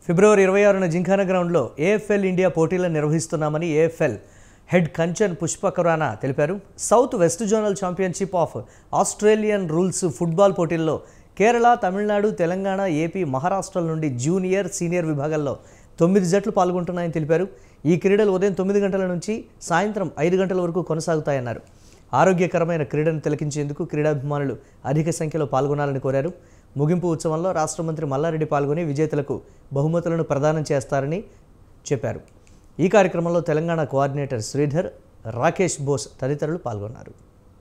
ఫిబ్రవరి ఇరవై ఆరున జింఖానా గ్రౌండ్లో ఏఎఫ్ఎల్ ఇండియా పోటీలను నిర్వహిస్తున్నామని ఏఎఫ్ఎల్ హెడ్ కంచన్ పుష్పకరానా తెలిపారు south west zonal championship of Australian rules football పోటీల్లో కేరళ తమిళనాడు తెలంగాణ ఏపీ మహారాష్ట్రల నుండి జూనియర్ సీనియర్ విభాగాల్లో తొమ్మిది జట్లు పాల్గొంటున్నాయని తెలిపారు ఈ క్రీడలు ఉదయం తొమ్మిది గంటల నుంచి సాయంత్రం ఐదు గంటల వరకు కొనసాగుతాయన్నారు ఆరోగ్యకరమైన క్రీడను తిలకించేందుకు క్రీడాభిమానులు అధిక సంఖ్యలో పాల్గొనాలని కోరారు ముగింపు ఉత్సవంలో రాష్ట్ర మంత్రి మల్లారెడ్డి పాల్గొని విజేతలకు బహుమతులను ప్రదానం చేస్తారని చెప్పారు ఈ కార్యక్రమంలో తెలంగాణ కోఆర్డినేటర్ శ్రీధర్ రాకేష్ బోస్ తదితరులు పాల్గొన్నారు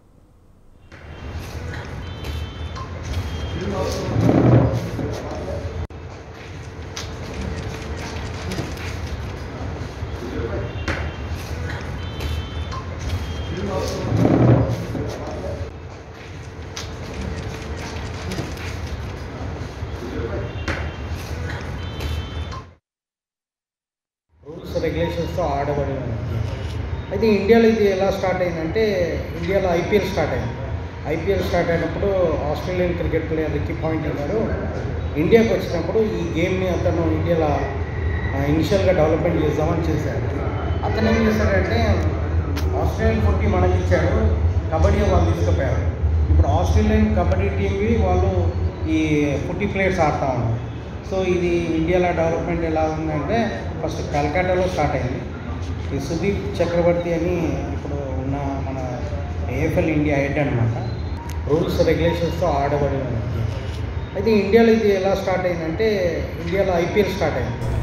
రూల్స్ రెగ్యులేషన్స్తో ఆడబడి ఉంది అయితే ఇండియాలో ఇది ఎలా స్టార్ట్ అయిందంటే ఇండియాలో ఐపీఎల్ స్టార్ట్ అయింది ఐపీఎల్ స్టార్ట్ అయినప్పుడు Australian cricket player Ricky Ponting గారు ఇండియాకి వచ్చినప్పుడు ఈ గేమ్ని అతను ఇండియాలో ఇనిషియల్గా డెవలప్మెంట్ చేద్దామని చేశాడు అతను ఏం చేశాడంటే ఆస్ట్రేలియన్ ఫుట్కి మనకి ఇచ్చాడు కబడ్డీ వాళ్ళు తీసుకుపోయారు ఇప్పుడు ఆస్ట్రేలియన్ కబడ్డీ టీమ్కి వాళ్ళు ఈ ఫుట్టీ ప్లేయర్స్ ఆడుతూ ఉన్నారు సో ఇది ఇండియాలో డెవలప్మెంట్ ఎలా ఉందంటే ఫస్ట్ కలకట్టాలో స్టార్ట్ అయింది ఈ సుదీప్ చక్రవర్తి అని ఇప్పుడు ఉన్న మన ఏఎఫ్ఎల్ ఇండియా హెడ్ అనమాట రూల్స్ రెగ్యులేషన్స్తో ఆడబడి ఉంది అయితే ఇండియాలో ఇది ఎలా స్టార్ట్ అయిందంటే ఇండియాలో ఐపీఎల్ స్టార్ట్ అయింది